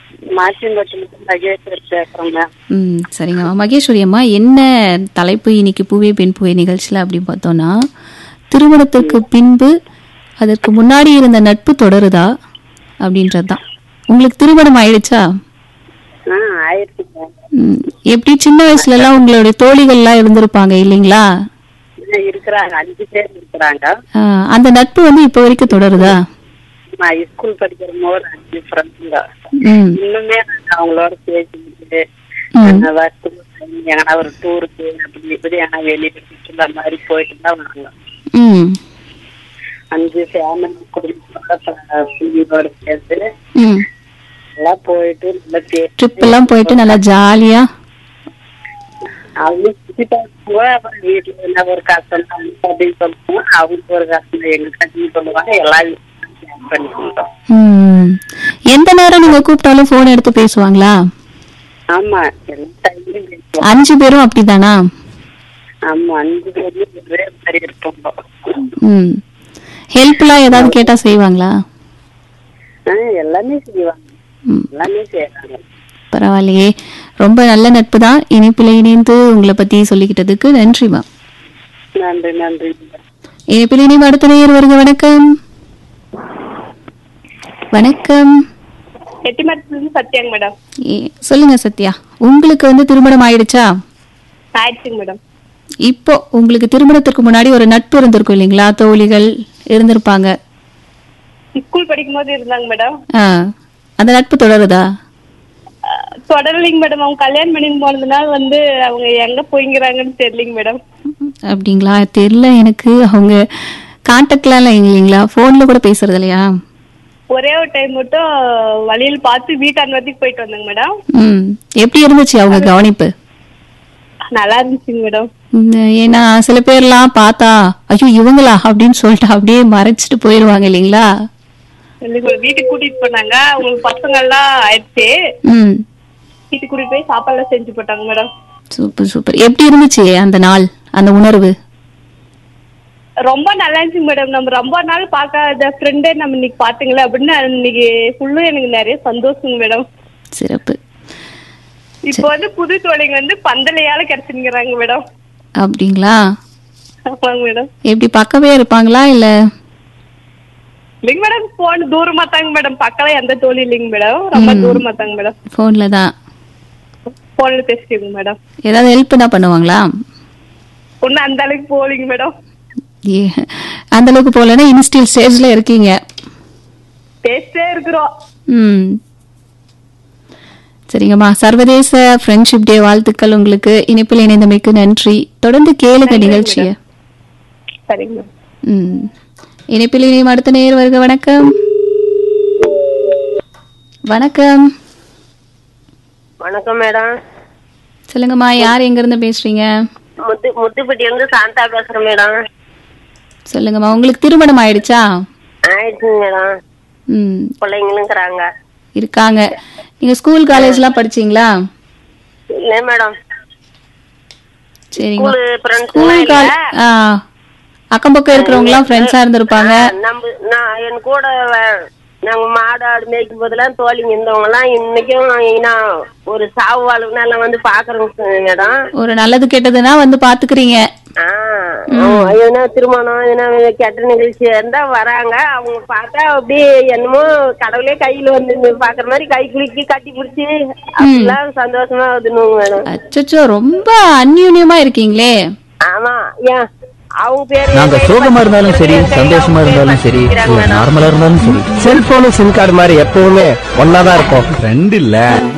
மாச்சிங்கோட்டில் மகேஸ்வர் பேசுறேன் மேம் ம் சரிங்கம்மா மகேஸ்வரி அம்மா என்ன தலைப்பு இன்னைக்கு பூவே பெண் பூவே நிகழ்ச்சியில் அப்படி பார்த்தோன்னா திருமணத்திற்கு பின்பு அதற்கு முன்னாடி இருந்த நட்பு தொடருதா அப்படின்றது தான் உங்களுக்கு திருமணம் ஆயிடுச்சா ஆ ஆயிரத்தி மேம் ம், எப்படி சின்ன வயசுல எல்லாம் உங்களுடைய தோழிகள்லாம் இருந்திருப்பாங்க இல்லைங்களா இருக்கிறாங்க அஞ்சு பேர் இருக்கிறாங்க ஆ, அந்த நட்பு வந்து இப்போ வரைக்கும் தொடருதா நான் ஸ்கூல் படிக்கிற போது அஞ்சு ஃப்ரெண்ட்ஸுங்க ம் இன்னுமே நாங்க அவங்களோட பேசிக்கிட்டு ம். வருஷத்துக்கு எங்கன்னா ஒரு டூருக்கு அப்படி இப்படி எங்கன்னா வெளியே சுற்றுலா மாதிரி போயிட்டு தான் வராங்க ம் அஞ்சு ஃபேமிலி குடும்பத்தோட பிள்ளைகளோட சேர்த்து ம் எல்லாம் போயிட்டு நல்லா பேசி ட்ரிப் எல்லாம் போயிட்டு நல்லா ஜாலியா அவங்க சுத்தி பார்க்கும்போது அப்புறம் வீட்டுல என்ன ஒரு கஷ்டம் அப்படின்னு சொல்லுவோம் அவங்களுக்கு ஒரு கஷ்டம் எங்க கஷ்டம் சொல்லுவாங்க எல்லாம் share பண்ணிக்கிட்டோம் ம் எந்த நேரம் நீங்க கூப்பிட்டாலும் ஃபோன் எடுத்து பேசுவாங்களா ஆமா எல்லா டைம்லயும் பேசுவோம் அஞ்சு பேரும் அப்படிதானா ஆமா அஞ்சு பேரும் ஒரே மாதிரி இருப்போம் ம் ஹெல்ப்லாம் ஏதாவது கேட்டா செய்வாங்களா ஆ, எல்லாமே செய்வாங்க ம் எல்லாமே செய்யறாங்க பரவாயில்லையே ரொம்ப நல்ல நட்பு தான் இனிப்பில் இணைந்து உங்களை பத்தி சொல்லிக்கிட்டதுக்கு நன்றிமா நன்றி நன்றி இனிப்பில் இணைவு அடுத்த நேயர் வருக வணக்கம் வணக்கம் செட்டிமரத்துலேருந்து சத்யாங்க மேடம் ஏ, சொல்லுங்க சத்யா உங்களுக்கு வந்து திருமணம் ஆயிடுச்சா ஆயிடுச்சுங்க மேடம் இப்போ உங்களுக்கு திருமணத்திற்கு முன்னாடி ஒரு நட்பு இருந்திருக்கும் இல்லைங்களா தோழிகள் இருந்திருப்பாங்க ஸ்கூல் படிக்கும் போது இருந்தாங்க மேடம் ஆ அந்த நட்பு தொடருதா அஹ் தொடரலைங்க மேடம் அவங்க கல்யாணம் பண்ணி போனதுனால வந்து அவங்க எங்க போய்ங்கிறாங்கன்னு தெரியலைங்க மேடம் அப்படிங்களா தெரியல எனக்கு அவங்க கான்டாக்ட்லாம் இல்லை இல்லைங்களா ஃபோனில் கூட பேசுறது இல்லையா ஒரே ஒரு டைம் மட்டும் வழியில் பார்த்து வீட்டான் வரைக்கும் போயிட்டு வந்தாங்க மேடம் ம் எப்படி இருந்துச்சு அவங்க கவனிப்பு நல்லா இருந்துச்சுங்க மேடம் இந்த ஏன்னா சில பேர்லாம் பார்த்தா ஐயோ இவங்களா அப்படின்னு சொல்லிட்டு அப்படியே மறைச்சிட்டு போயிடுவாங்க இல்லைங்களா இல்லைங்க madam. வீட்டுக்கு கூட்டிட்டு போனாங்க அவங்களுக்கு பசங்க எல்லாம் ஆயிடுச்சு ம் வீட்டுக்கு கூட்டிட்டு போய் சாப்பாடுலாம் செஞ்சு போட்டாங்க மேடம் சூப்பர் சூப்பர் எப்படி இருந்துச்சு அந்த நாள் அந்த உணர்வு ரொம்ப நல்லா இருந்துச்சு மேடம் நம்ம ரொம்ப நாள் பார்க்காத ஃப்ரெண்டே நம்ம இன்னைக்கு பாத்துங்களே அப்படின்னு இன்னைக்கு ஃபுல்லும் எனக்கு நிறைய சந்தோஷங்க மேடம் சிறப்பு இப்போ வந்து புது தோழிங்க வந்து பந்தலையால கிடைச்சுங்கிறாங்க மேடம் அப்படிங்களா ஆமாங்க மேடம் எப்படி பக்கமே இருப்பாங்களா இல்ல இல்லைங்க மேடம் போன் தூரமா தாங்க மேடம் பக்கம் எந்த தோழி இல்லைங்க மேடம் ரொம்ப தூரமா தாங்க மேடம் ஃபோன்ல தான் போன்ல பேசிக்கோங்க மேடம் ஏதாவது ஹெல்ப் தான் பண்ணுவாங்களா ஒன்னும் அந்த அளவுக்கு போலிங்க மேடம் ஏ அந்த அளவுக்கு போகலன்னா இன்ஸ்டில் ஸ்டேஜ்ல இருக்கீங்க பேசிட்டே இருக்கிறோம் ம் சரிங்கம்மா சர்வதேச ஃப்ரெண்ட்ஷிப் டே வாழ்த்துக்கள் உங்களுக்கு இனிப்பில் இணைந்தமைக்கு நன்றி தொடர்ந்து கேளுங்க நிகழ்ச்சியை சரிங்க மேடம் ம் இனிப்பில் இணையும் அடுத்த நேர் வருக வணக்கம் வணக்கம் வணக்கம் மேடம் சொல்லுங்கம்மா யார் எங்க இருந்து பேசுறீங்க முத்து முத்துப்பட்டி வந்து சாந்தா பேசுறேன் மேடம் சொல்லுங்கம்மா உங்களுக்கு திருமணம் ஆயிடுச்சா ஆயிடுச்சுங்க மேடம் ம் பிள்ளைங்களும் இருக்கிறாங்க இருக்காங்க நீங்க ஸ்கூல் காலேஜ்லாம் படிச்சீங்களா இல்லை மேடம் சரிங்கம்மா ஸ்கூலு ஃப்ரெண்ட்ஸ் ஸ்கூல் கால் ஆ அக்கம் பக்கம் இருக்கிறவங்கலாம் ஃப்ரெண்ட்ஸா இருந்திருப்பாங்க நம்ம நான் என் கூட வ- நாங்க மாடு ஆடு மேய்க்கும் போதெல்லாம் தோழிங்க இருந்தவங்க எல்லாம் இன்னைக்கும் நான் ஒரு சாவு வாழ்வுனா எல்லாம் வந்து பாக்குறோங்க மேடம் ஒரு நல்லது கெட்டதுன்னா வந்து பாத்துக்கிறீங்க ஆ எதனா திருமணம் எதனா கெட்ட நிகழ்ச்சி இருந்தா வராங்க அவங்க பார்த்தா அப்படியே என்னமோ கடவுளே கையில வந்து பாக்குற மாதிரி கை குலுக்கி கட்டி பிடிச்சி அப்படிலாம் சந்தோஷமா வந்துனுங்க மேடம் அச்சச்சோ ரொம்ப அந்யூன்யமா இருக்கீங்களே ஆமா ஏன் அவங்க பேரு நாங்க சோகமா இருந்தாலும் சரி சந்தோஷமா இருந்தாலும் சரி நார்மலா இருந்தாலும் சரி செல்போனு சிம் கார்டு மாதிரி எப்பவுமே ஒன்னாதான் இருப்போம் ஃப்ரெண்ட் இல்ல